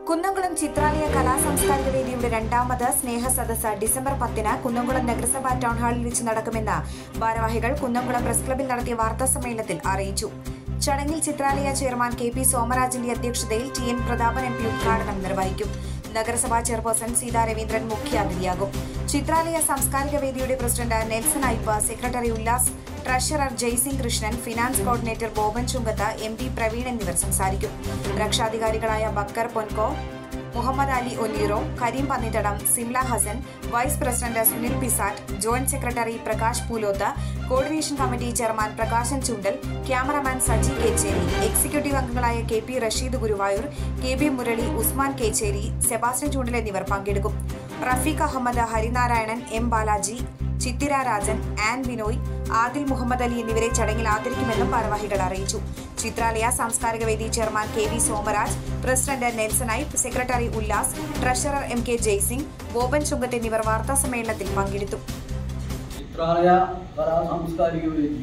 കുന്നംകുളം ചിത്രാലയ കലാസാംസ്കാരിക വേദിയുടെ രണ്ടാമത് സ്നേഹ സദസ്സ് ഡിസംബർ പത്തിന് കുന്നംകുളം നഗരസഭാ ടൗൺ ഹാളിൽ വെച്ച് നടക്കുമെന്ന് ഭാരവാഹികൾ കുന്നംകുളം പ്രസ് ക്ലബിൽ നടത്തിയ വാർത്താ സമ്മേളനത്തിൽ അറിയിച്ചു ചടങ്ങിൽ ചിത്രാലയ ചെയർമാൻ കെ പി സോമരാജന്റെ അധ്യക്ഷതയിൽ T N Prathapan M P ഉദ്ഘാടനം നിർവഹിക്കും നഗരസഭാ ചെയർപേഴ്സൺ സീതാ രവീന്ദ്രൻ മുഖ്യാതിഥിയാകും ചിത്രാലയ സാംസ്കാരിക വേദിയുടെ president Nelson Aippu secretary Ullas treasurer Jaisingh Krishnan finance coordinator Boban Chunkath M P Praveen എന്നിവർ സംസാരിക്കും രക്ഷാധികാരികളായ ബക്കർ പൊൻകോ മുഹമ്മദ് അലി ഒലീറോ കരീം പന്നിത്തടം സിംല ഹസൻ വൈസ് പ്രസിഡന്റ് സുനിൽ പിസാറ്റ് joint secretary Prakash Pooloth coordination committee chairman Prakashan Chundal cameraman Saji Kecheri executive അംഗങ്ങളായ K P Rasheed Guruvayur K B Murali Usman Kecheri Sebastian Chundal എന്നിവർ പങ്കെടുക്കും റഫീഖ് അഹമ്മദ് ഹരിനാരായണൻ എം ബാലാജി ചിത്തിര രാജൻ ആൻ ബിനോയ് ആദിൽ മുഹമ്മദ് അലി എന്നിവരെ ചടങ്ങിൽ ആദരിക്കുമെന്നും ഭാരവാഹികൾ അറിയിച്ചു ചിത്രാലയ സാംസ്കാരിക വേദി chairman K V Somaraj president Nelson Aippu secretary Ullas treasurer M K Jaisingh Boban Chunkath എന്നിവർ വാർത്താ സമ്മേളനത്തിൽ പങ്കെടുത്തു ചിത്രാലയ കലാ സാംസ്കാരിക വേദി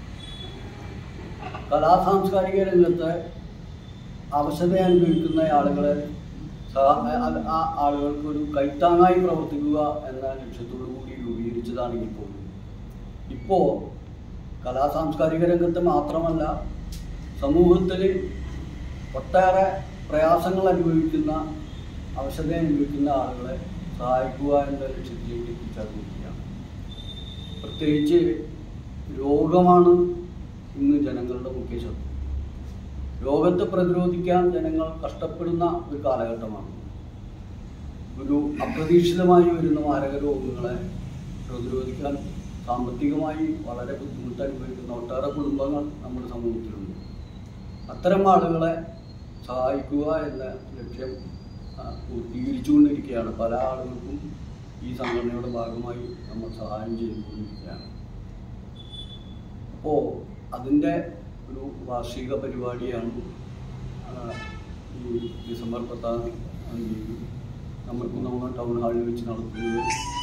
കലാ സാംസ്കാരിക രംഗത്ത് അവശത അനുഭവിക്കുന്ന ആളുകളെ സഹാ- ആ- ആ ആളുകൾക്ക് ഒരു കൈത്താങ്ങായി പ്രവർത്തിക്കുക എന്ന ലക്ഷ്യത്തോടു കൂടി രൂപീകരിച്ചതാണെങ്കിൽ പോലും ഇപ്പോൾ കലാ സാംസ്കാരിക രംഗത്ത് മാത്രമല്ല സമൂഹത്തിൽ ഒട്ടേറെ പ്രയാസങ്ങൾ അനുഭവിക്കുന്ന അവശത അനുഭവിക്കുന്ന ആളുകളെ സഹായിക്കുക എന്ന ലക്ഷ്യത്തിലേക്ക് എത്തിച്ചേർന്നിരിക്കുകയാണ് പ്രത്യേകിച്ച് രോഗമാണ് ഇന്ന് ജനങ്ങളുടെ മുഖ്യ ശത്രു രോഗത്തെ പ്രതിരോധിക്കാൻ ജനങ്ങൾ കഷ്ടപ്പെടുന്ന ഒരു കാലഘട്ടമാണ് ഒരു അപ്രതീക്ഷിതമായി വരുന്ന മാരക രോഗങ്ങളെ പ്രതിരോധിക്കാൻ സാമ്പത്തികമായി വളരെ ബുദ്ധിമുട്ട് അനുഭവിക്കുന്ന ഒട്ടേറെ കുടുംബങ്ങൾ നമ്മുടെ സമൂഹത്തിലുണ്ട് അത്തരം ആളുകളെ സഹായിക്കുക എന്ന ലക്ഷ്യം ആ, പൂർത്തീകരിച്ചുകൊണ്ടിരിക്കുകയാണ് പല ആളുകൾക്കും ഈ സംഘടനയുടെ ഭാഗമായി നമ്മൾ സഹായം ചെയ്തുകൊണ്ടിരിക്കുകയാണ് അപ്പോൾ അതിൻ്റെ ഒരു വാർഷിക പരിപാടിയാണ് ആ, ഈ ഡിസംബർ പത്താം തീയതി നമ്മൾ കുന്നംകുളം ടൗൺ ഹാളിൽ വെച്ച് നടത്തുന്നത്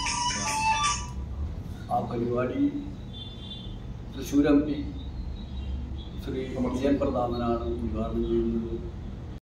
ആ പരിപാടി തൃശ്ശൂർ എം പി ശ്രീ വിജയൻ പ്രതാപനാണ് ഉദ്ഘാടനം ചെയ്യുന്നത്